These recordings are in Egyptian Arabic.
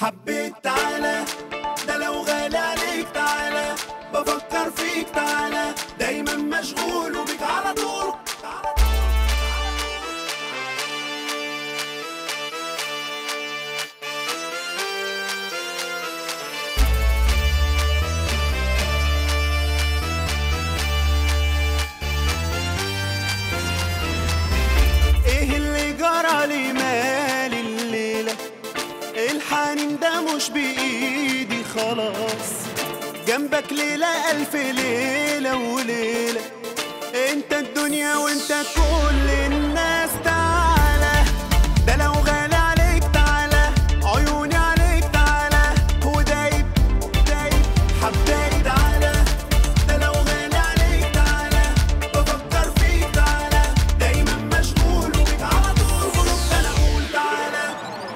حبيت تعالى ده لو غالي عليك تعالى بفكر فيك تعالى دايما مشغول وبيك على طول ايه اللي جرى لي مالي الليلة الحنين ده مش بإيدي خلاص جنبك ليلة ألف ليلة وليلة انت الدنيا وانت كل الناس تعالى ده لو غالي عليك تعالى عيوني عليك تعالى ودايب دايب حبايب تعالى ده لو غالي عليك تعالى بفكر فيك تعالى دايما مشغول وبيك على طول غلط انا اقول تعالى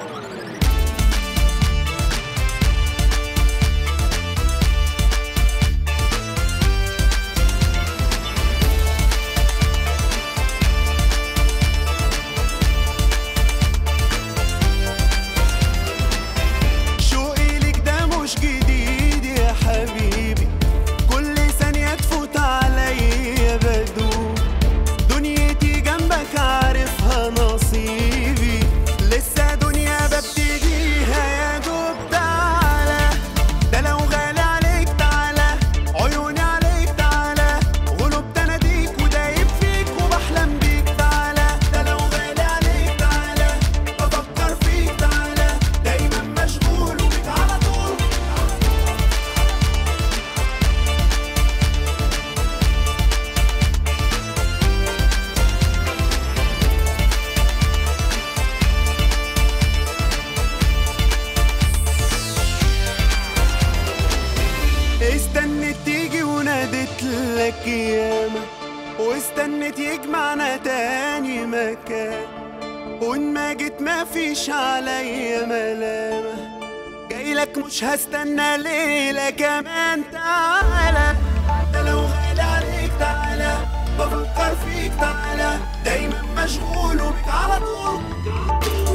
شوقي ليك ده مش جديد يا حبيبي كل ثانية تفوت عليا بدوب دنيتي جنبك عارفها نصيبي لسه دنيا ببتديها يا دوب تعالى ده لو غالي عليك تعالى عيوني عليك تعالى غلوب تناديك ودايب فيك وبحلم بيك تعالى ده لو غالي عليك تعالى بفكر فيك تعالى دايما مشغول وبيك على طول استنت تيجي ونادت لك ياما واستنت يجمعنا تاني مكان وان ما جيت ما فيش عليا ملامة جاي لك مش هستنى ليلة كمان تعالى ده لو غالي عليك تعالى بفكر فيك تعالى دايما مشغول وبيك على طول